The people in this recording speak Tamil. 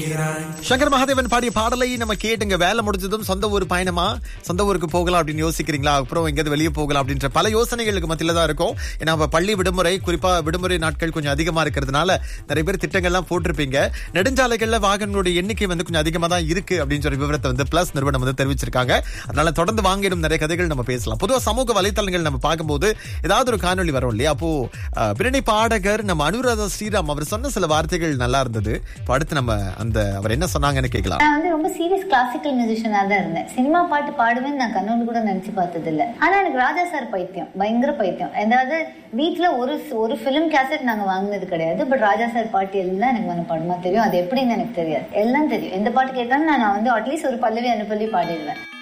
இருக்கிறாய் சங்கர் மகாதேவன் பாடிய பாடலை நம்ம கேட்டுங்க வேலை முடிஞ்சதும் சொந்த ஊர் பயணமா சொந்த ஊருக்கு போகலாம் அப்படின்னு யோசிக்கிறீங்களா அப்புறம் எங்கேயாவது வெளியே போகலாம் அப்படின்ற பல யோசனைகளுக்கு மத்தியில தான் இருக்கும் ஏன்னா அப்ப பள்ளி விடுமுறை குறிப்பா விடுமுறை நாட்கள் கொஞ்சம் அதிகமா இருக்கிறதுனால நிறைய பேர் திட்டங்கள்லாம் போட்டிருப்பீங்க நெடுஞ்சாலைகள்ல வாகனங்களுடைய எண்ணிக்கை வந்து கொஞ்சம் அதிகமா தான் இருக்கு அப்படின்னு சொல்லி விவரத்தை வந்து பிளஸ் நிறுவனம் வந்து தெரிவிச்சிருக்காங்க அதனால தொடர்ந்து வாங்கிடும் நிறைய கதைகள் நம்ம பேசலாம் பொதுவா சமூக வலைத்தளங்கள் நம்ம பார்க்கும்போது ஏதாவது ஒரு காணொளி வரும் இல்லையா அப்போ அஹ், பின்னணி பாடகர் நம்ம அனுராதா ஸ்ரீராம் அவர் சொன்ன சில வார்த்தைகள் நல்லா இருந்தது இப்போ அடுத்து நம்ம அந்த அவர் என்ன சொன்னாங்கன்னு கேட்கலாம் நான் வந்து ரொம்ப சீரியஸ் கிளாசிக்கல் மியூசிஷியனா தான் இருந்தேன் சினிமா பாட்டு பாடுவேன்னு நான் கண்ணூர் கூட நினைச்சு பார்த்தது இல்ல ஆனா எனக்கு ராஜா சார் பைத்தியம் பயங்கர பைத்தியம் அதாவது வீட்ல ஒரு ஒரு ஃபிலிம் கேசட் நாங்க வாங்கினது கிடையாது பட் ராஜா சார் பாட்டு எல்லாம் எனக்கு மனப்பாடமா தெரியும் அது எப்படின்னு எனக்கு தெரியாது எல்லாம் தெரியும் எந்த பாட்டு கேட்டாலும் நான் வந்து அட்லீஸ்ட் ஒரு பல்லவி அனுப்பல்லி பாடிடுவேன்